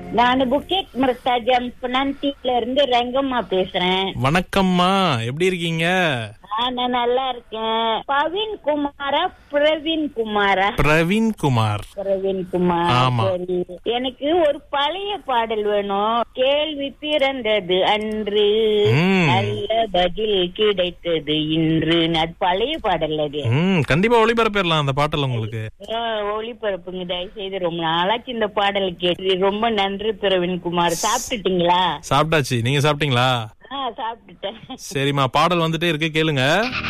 நான் புக்கெட் மிருத்தாஜம் பினாந்தில இருந்து ரங்கம்மா பேசுறேன் வணக்கம்மா எப்படி இருக்கீங்க ஆ, நான் நல்லா இருக்கேன் பவின் குமாரா பிரவீன் குமாரா பிரவீன் குமார் பிரவீன் குமார் ஆமா. சரி எனக்கு ஒரு பழைய பாடல் வேணும் கேள்வி பிறந்தது அன்று ம். நல்ல பதில் கிடைத்தது இன்று அது பழைய பாடல் அது ம் கண்டிப்பா ஒளிபரப்பிடலாம் அந்த பாட்டல் உங்களுக்கு ஆ, ஒளிபரப்புங்க தயவு செய்து ரொம்ப நாளாச்சு இந்த பாடல் கேட்டு ரொம்ப நன்றி பிரவீன் குமார் சாப்பிட்டுட்டீங்களா சாப்பிட்டாச்சு நீங்க சாப்பிட்டீங்களா ஆ சாப்பிட்டுட்டேன் சரிம்மா பாடல் வந்துட்டே இருக்கு கேளுங்க